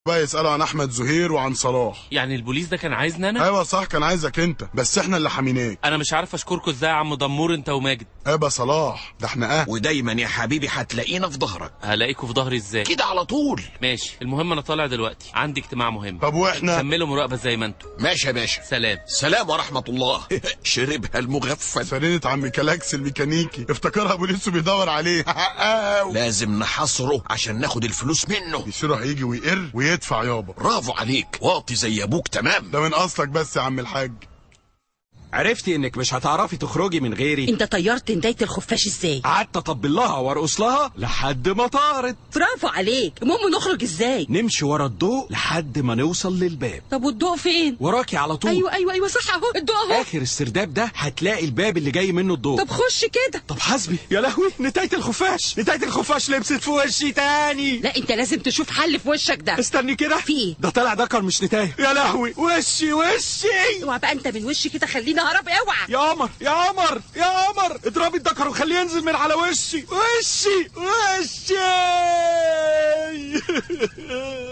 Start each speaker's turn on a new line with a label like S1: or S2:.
S1: بقى يسألوا عن احمد زهير وعن صلاح
S2: يعني البوليس ده كان عايزني انا
S1: ايوه صح كان عايزك انت بس احنا اللي حميناك
S2: انا مش عارف اشكركوا ازاي يا عم دمور انت وماجد
S1: ايوه صلاح ده احنا اهل
S3: ودايما يا حبيبي هتلاقينا في ظهرك
S2: هلاقيكوا في ظهري ازاي
S3: كده على طول
S2: ماشي المهم انا طالع دلوقتي عندي اجتماع مهم
S1: طب واحنا
S2: كملوا مراقبه زي ما انتوا
S3: ماشي يا باشا
S2: سلام
S3: سلام ورحمة الله شربها المغفل
S1: سرينة عم كلاكس الميكانيكي افتكرها بوليس بيدور عليه
S3: لازم نحصره عشان ناخد الفلوس منه
S1: يصير هيجي ويقر ويدفع يابا
S3: برافو عليك واطي زي ابوك تمام
S1: ده من اصلك بس يا عم الحاج
S4: عرفتي انك مش هتعرفي تخرجي من غيري
S5: انت طيرت نداية الخفاش ازاي
S4: قعدت اطبل لها وارقص لها لحد ما طارت
S5: برافو عليك المهم نخرج ازاي
S4: نمشي ورا الضوء لحد ما نوصل للباب
S5: طب والضوء فين
S4: وراكي على طول
S5: ايوه ايوه ايوه صح اهو الضوء اهو
S4: اخر السرداب ده هتلاقي الباب اللي جاي منه الضوء
S5: طب خش كده
S4: طب حسبي يا لهوي نتاية الخفاش نتاية الخفاش لبست في وشي تاني
S5: لا انت لازم تشوف حل في وشك ده
S4: استني كده
S5: في ايه؟
S4: ده طلع دكر مش نتاية يا لهوي وشي وشي
S5: اوعى بقى انت من وشي كده خليني هرب اوعى
S4: يا قمر يا قمر يا قمر اضربي الدكر وخليه ينزل من على وشي وشي وشي